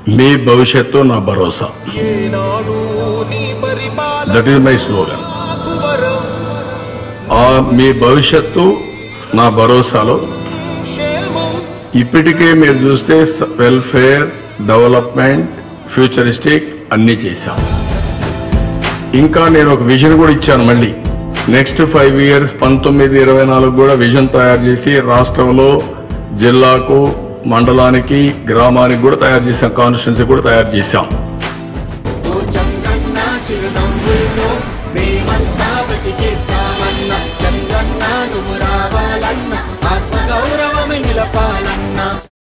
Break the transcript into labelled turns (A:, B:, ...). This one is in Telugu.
A: మీ భవిష్యత్తు నా భరోసా
B: ఏనాడు నీ పరిపాలన
A: దట్ ఈస్ మై స్లోగన్
B: మాకు వరం
A: ఆ మీ భవిష్యత్తు నా భరోసాలో
B: క్షేమం
A: ఇప్పటికే మీరు చూస్తే వెల్ఫేర్ డెవలప్మెంట్ ఫ్యూచరిస్టిక్ అన్ని చేశాం ఇంకా నేను ఒక విజన్ కూడా ఇచ్చాను మళ్ళీ నెక్స్ట్ ఫైవ్ ఇయర్స్ పంతొమ్మిది ఇరవై నాలుగు కూడా విజన్ తయారు చేసి రాష్ట్రంలో జిల్లాకు మండలానికి గ్రామానికి కూడా తయారు చేశాం కాన్స్టిట్యున్సీ కూడా తయారు చేశాం
C: ఓ చంద్రన్న చిరునవ్వుల్లో మేమంతా బతికేస్తామన్న చంద్రన్న నువ్వు రావాలన్న ఆత్మగౌరవమే నిలపాలన్న